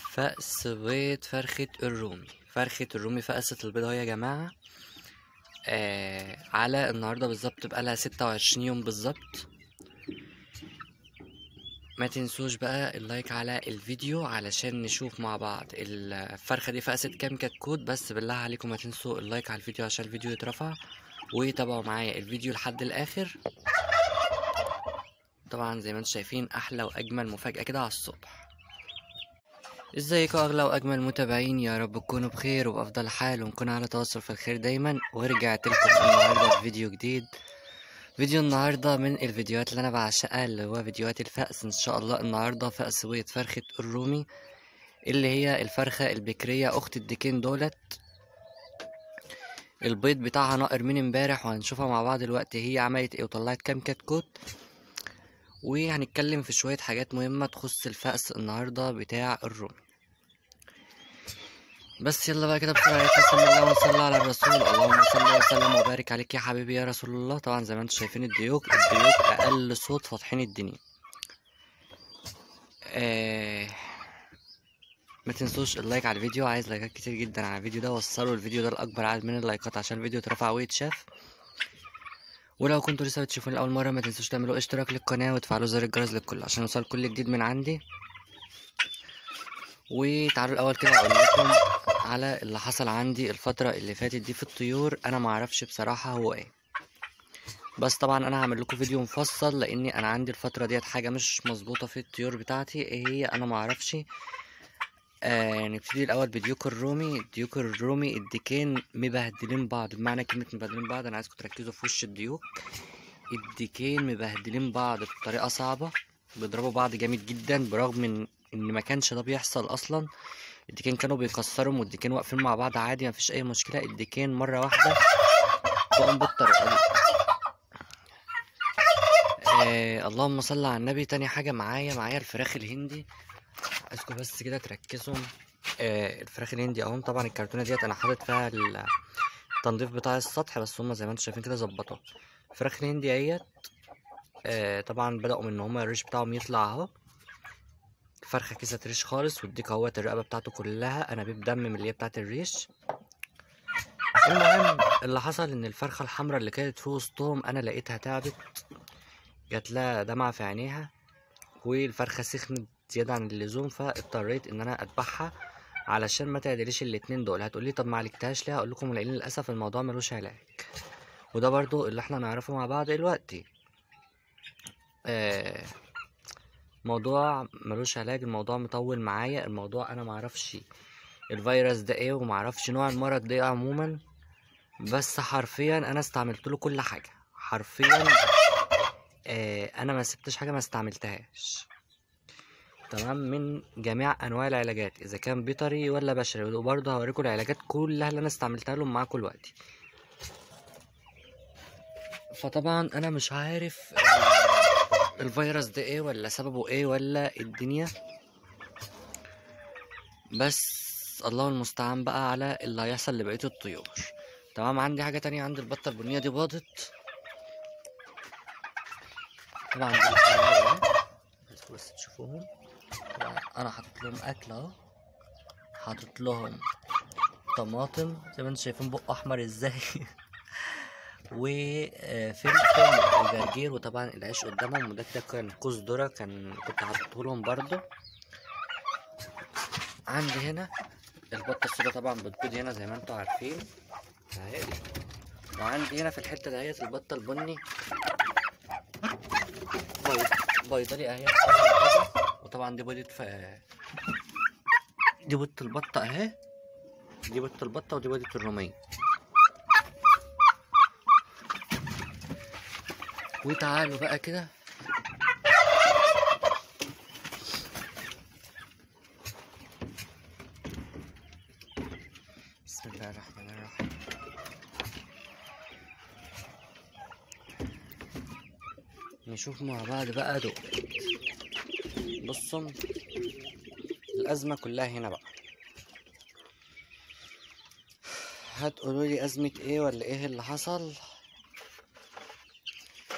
فأس بيض فرخة الرومي فرخة الرومي فقست البيض اهو يا جماعة آه على النهاردة بالظبط بقالها ستة وعشرين يوم بالظبط ما تنسوش بقى اللايك على الفيديو علشان نشوف مع بعض الفرخة دي فقست كام كتكوت بس بالله عليكم ما تنسوا اللايك على الفيديو عشان الفيديو يترفع وتابعوا معايا الفيديو لحد الاخر طبعا زي ما انتم شايفين احلى واجمل مفاجأة كده على الصبح ازيكم اغلى واجمل متابعين يا رب تكونوا بخير وبافضل حال ونكون على تواصل في الخير دايما ورجعت لكم النهارده بفيديو جديد فيديو النهارده من الفيديوهات اللي انا بعشقها اللي هو فيديوهات الفأس ان شاء الله النهارده فأس بيض فرخة الرومي اللي هي الفرخة البكرية اخت الديكين دولت البيض بتاعها ناقر من امبارح وهنشوفها مع بعض دلوقتي هي عملت ايه وطلعت كام كتكوت وهنتكلم في شوية حاجات مهمة تخص الفأس النهاردة بتاع الرومي بس يلا بقى كده بسرعة بسم الله ونصلي على الرسول اللهم صل وسلم وبارك عليك يا حبيبي يا رسول الله طبعا زي ما انتم شايفين الديوك الديوك أقل صوت فاتحين الدنيا آه ما تنسوش اللايك على الفيديو عايز لايكات كتير جدا على الفيديو ده وصلوا الفيديو ده لأكبر عدد من اللايكات عشان الفيديو يترفع ويتشاف ولو كنتوا لسه بتشوفوني لأول مرة ما تنسوش تعملوا اشتراك للقناة وتفعلوا زر الجرس للكل عشان يوصل كل جديد من عندي وتعالوا الأول كده أقول لكم على اللي حصل عندي الفترة اللي فاتت دي في الطيور أنا معرفش بصراحة هو ايه بس طبعا أنا هعمل لكم فيديو مفصل لأني أنا عندي الفترة ديت حاجة مش مظبوطة في الطيور بتاعتي ايه هي أنا معرفش آه نبتدي الأول بديوك الرومي الديوك الرومي الديكين مبهدلين بعض بمعنى كلمة مبهدلين بعض أنا عايزكم تركزوا في وش الديوك الديكين مبهدلين بعض بطريقة صعبة بيضربوا بعض جامد جدا برغم من ان ما كانش ده بيحصل اصلا الديكين كانوا بيكسروا والديكين واقفين مع بعض عادي مفيش اي مشكله الديكين مره واحده بقوا بالطريقه دي آه اللهم صل على النبي تاني حاجه معايا معايا الفراخ الهندي عايزكم بس كده تركزوا آه الفراخ الهندي اهو طبعا الكرتونه ديت انا حاطط فيها التنظيف بتاع السطح بس هما زي ما انتم شايفين كده ظبطوا الفراخ الهندي اهيت آه طبعا بدأوا من ان هما الريش بتاعهم يطلع اهو فرخة كيسة ريش خالص والديك اهوت الرقبة بتاعته كلها انابيب دم من اللي هي بتاعت الريش المهم اللي حصل ان الفرخة الحمراء اللي كانت في وسطهم انا لقيتها تعبت جات لها دمعة في عينيها والفرخة سخنت زيادة عن اللزوم فاضطريت ان انا اذبحها علشان ما تعدليش الاتنين دول هتقولي طب ما عالجتهاش ليه هقول لكم لان للاسف الموضوع ملوش علاج وده برضو اللي احنا نعرفه مع بعض دلوقتي آه موضوع ملوش علاج الموضوع مطول معايا الموضوع انا معرفش الفيروس ده ايه ومعرفش نوع المرض ده ايه عموما بس حرفيا انا استعملت له كل حاجه حرفيا آه انا ما سبتش حاجه ما استعملتهاش تمام من جميع انواع العلاجات اذا كان بيطري ولا بشري وبرضه هوريكم العلاجات كلها اللي انا استعملتها لهم معاكم دلوقتي فطبعا انا مش عارف الفيروس ده ايه ولا سببه ايه ولا الدنيا بس الله المستعان بقى على اللي هيحصل لبقية الطيور تمام عندي حاجة تانية عندي البطة البنية دي باضت طبعا دي الحلاوة عايزكم بس تشوفوهم طبعا انا حاطط لهم اكل اهو حاطط لهم طماطم زي ما انتم شايفين بق احمر ازاي وفلفل وجرجير وطبعا العيش قدامهم وده كده كان كوز ذره كان كنت حاطه لهم برضو عندي هنا البطه السودا طبعا بتبيض هنا زي ما انتم عارفين اهي وعندي هنا في الحته دهيت البطه البني بيض بيضلي اهي وطبعا دي بيضه في دي بيضه البطه اهي دي بيضه البطه ودي بيضه الروميه وتعالوا بقى كده بسم الله الرحمن الرحيم نشوف مع بعض بقى دول بصوا الأزمة كلها هنا بقى هتقولوا لي أزمة ايه ولا ايه اللي حصل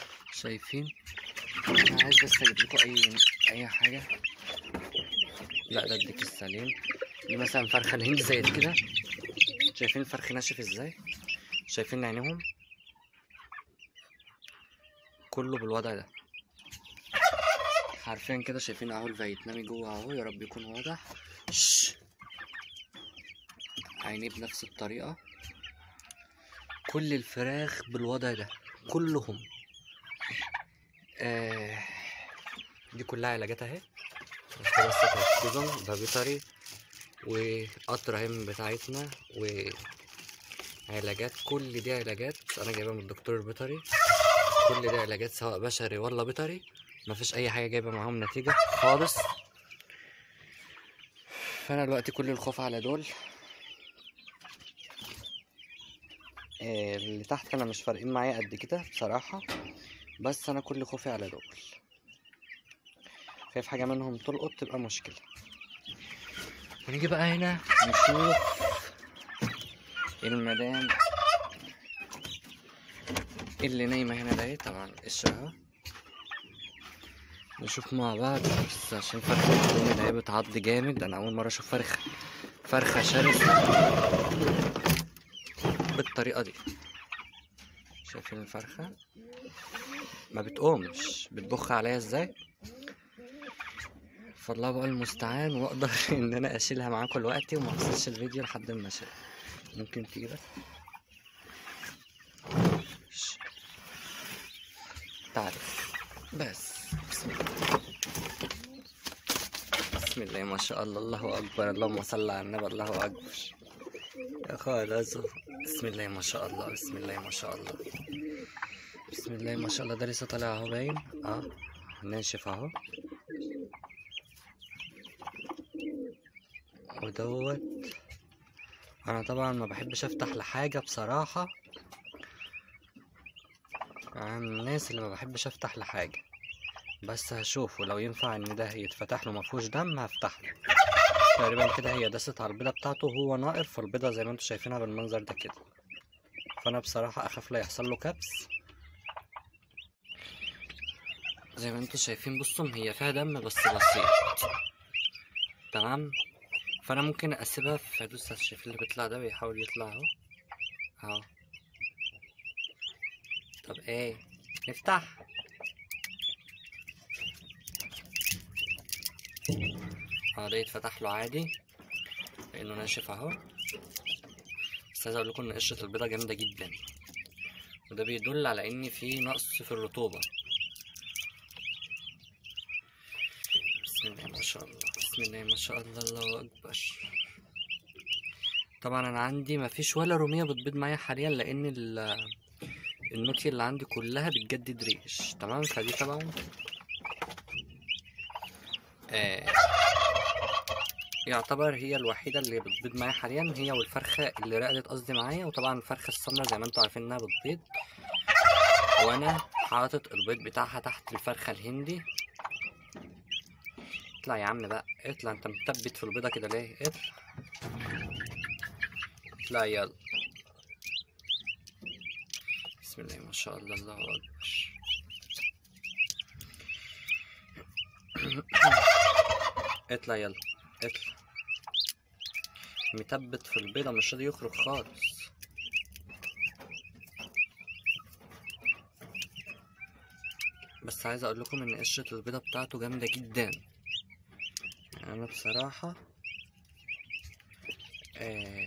شايفين انا عايز بس اجيب لكم اي اي حاجه لا ده الديك السليم دي مثلا فرخة الهند زي دي كده شايفين الفرخ ناشف ازاي شايفين عينيهم كله بالوضع ده حرفيا كده شايفين اهو الفيتنامي جوه اهو يا رب يكون واضح شش. عينيه بنفس الطريقة كل الفراخ بالوضع ده كلهم آه دي كلها علاجات اهي بس بس تركيزهم ده بيطري وقطرة هم بتاعتنا وعلاجات كل دي علاجات انا جايبها من الدكتور البيطري كل دي علاجات سواء بشري ولا بيطري مفيش اي حاجه جايبه معاهم نتيجه خالص فانا دلوقتي كل الخوف على دول آه، اللي تحت انا مش فارقين معايا قد كده بصراحه بس انا كل خوفي على دول خايف حاجه منهم تلقط تبقى مشكله ونيجي بقى هنا نشوف المدام اللي نايمه هنا ده طبعا قشرها نشوف مع بعض بس عشان فرخة الدنيا ده هي بتعض جامد انا اول مرة اشوف فرخة فرخة شرسة بالطريقة دي شايفين الفرخة ما بتقومش بتبخ عليا ازاي فالله بقى المستعان واقدر ان انا اشيلها معاكم دلوقتي وما افصلش الفيديو لحد ما اشيل ممكن تيجي بس ش- تعالي بس بسم الله بسم الله ما شاء الله الله اكبر اللهم صل على النبي الله اكبر يا خالص بسم الله ما شاء الله بسم الله ما شاء الله بسم الله ما شاء الله ده لسه طالع اهو باين اه ناشف اهو ودوت انا طبعا ما بحبش افتح لحاجه بصراحه انا من الناس اللي ما بحبش افتح لحاجه بس هشوف ولو ينفع ان ده يتفتح له مفهوش دم هفتح له تقريبا كده هي دست على البيضه بتاعته وهو ناقر فالبيضه زي ما انتم شايفينها بالمنظر ده كده فانا بصراحه اخاف لا يحصل له كبس زي ما انتم شايفين بصوا هي فيها دم بس بسيط تمام فانا ممكن اسيبها في دوس الشايفين اللي بيطلع ده بيحاول يطلع اهو اهو طب ايه نفتح اه ده يتفتح له عادي لانه ناشف اهو بس عايز اقول لكم ان قشرة البيضة جامدة جدا وده بيدل على ان في نقص في الرطوبة بسم الله ما شاء الله بسم الله ما شاء الله الله اكبر طبعا انا عندي ما فيش ولا رومية بتبيض معايا حاليا لان ال- النوتي اللي عندي كلها بتجدد ريش تمام فدي طبعا آه يعتبر هي الوحيدة اللي بتبيض معايا حاليا هي والفرخة اللي رقدت قصدي معايا وطبعا الفرخة السمرا زي ما انتوا عارفين انها بتبيض وانا حاطط البيض بتاعها تحت الفرخة الهندي اطلع يا عم بقى اطلع انت مثبت في البيضة كده ليه اطلع اطلع يلا بسم الله ما شاء الله الله اكبر اطلع يلا اطلع مثبت في البيضة مش راضي يخرج خالص بس عايز اقول لكم ان قشرة البيضة بتاعته جامدة جدا يعني انا بصراحة آه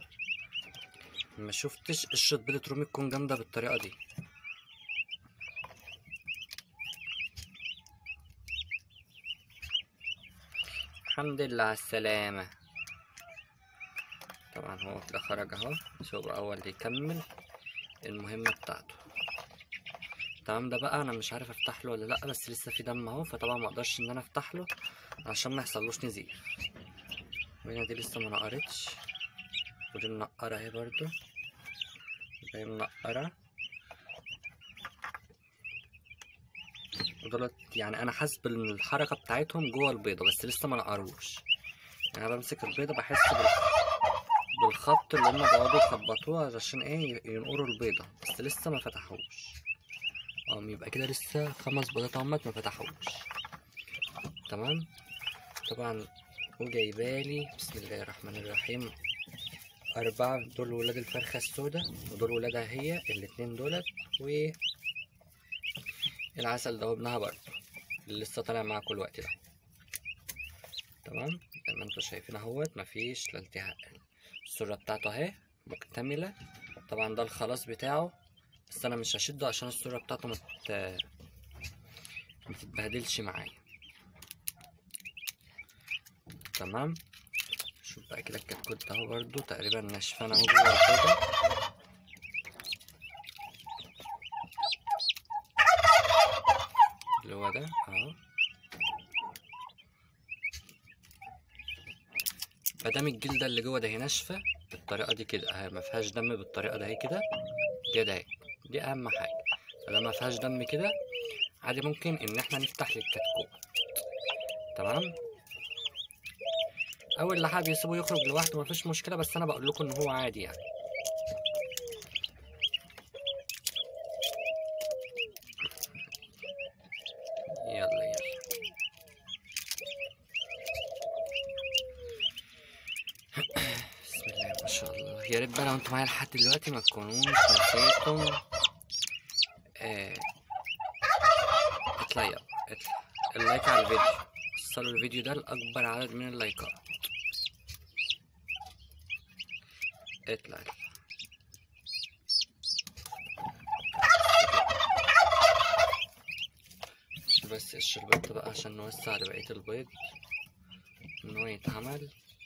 ما شفتش قشرة بيضة رومي تكون جامدة بالطريقة دي الحمد لله على السلامة طبعا هو كده خرج اهو شوف اول يكمل المهمة بتاعته تمام ده بقى انا مش عارف افتح له ولا لا بس لسه في دم اهو فطبعا ما اقدرش ان انا افتح له عشان ما يحصلوش نزيف وهنا دي لسه ما نقرتش ودي منقرة اهي برضو زي منقرة ودولت يعني انا حاسس بالحركة بتاعتهم جوه البيضة بس لسه ما نقروش يعني انا بمسك البيضة بحس بال... بالخبط اللي هما بيقعدوا يخبطوها عشان ايه ينقروا البيضة بس لسه ما فتحوش اه يبقى كده لسه خمس بيضات اهمت ما فتحوش تمام طبعا وجايبالي بسم الله الرحمن الرحيم أربعة دول ولاد الفرخة السوداء ودول ولادها هي الاتنين دولت و العسل ده ابنها برضه اللي لسه طالع معاكم الوقت ده تمام زي ما انتوا شايفين اهوت مفيش لا التهاب الصورة بتاعته اهي مكتملة طبعا ده الخلاص بتاعه بس انا مش هشده عشان الصورة بتاعته مت متتبهدلش معايا تمام شوف بقى كده الكتكوت اهو برضو تقريبا نشفان اهو جوه كده اللي هو ده اهو مادام الجلده اللي جوه ده هي ناشفه بالطريقه دي كده اهي ما فيهاش دم بالطريقه ده هي كده كده اهي دي اهم حاجه فلما ما فيهاش دم كده عادي ممكن ان احنا نفتح للكتكوت تمام او اللي حابب يسيبه يخرج لوحده مفيش مشكله بس انا بقول لكم ان هو عادي يعني يلا يلا بسم الله ما شاء الله يا ريت بقى لو انتوا معايا لحد دلوقتي ما تكونوش نسيتم آه، اطلع يلا اطلع اللايك على الفيديو وصلوا الفيديو ده لأكبر عدد من اللايكات اطلع اطلع بس الشربات بقى عشان نوسع لبقية البيض ان هو يتعمل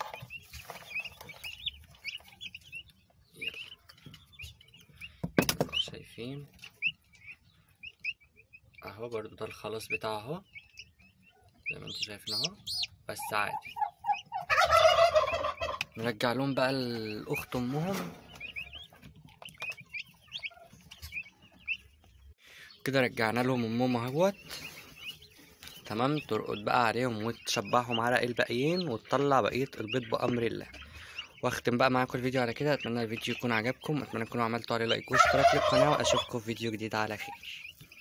يلا شايفين اهو برضو ده الخلاص بتاعه اهو زي ما انتوا شايفين اهو بس عادي نرجع لهم بقى الاخت امهم كده رجعنا لهم امهم اهوت تمام ترقد بقى عليهم وتشبعهم على الباقيين وتطلع بقيه البيض بامر الله واختم بقى معاكم الفيديو على كده اتمنى الفيديو يكون عجبكم اتمنى تكونوا عملتوا عليه لايك واشتراك للقناه واشوفكم في فيديو جديد على خير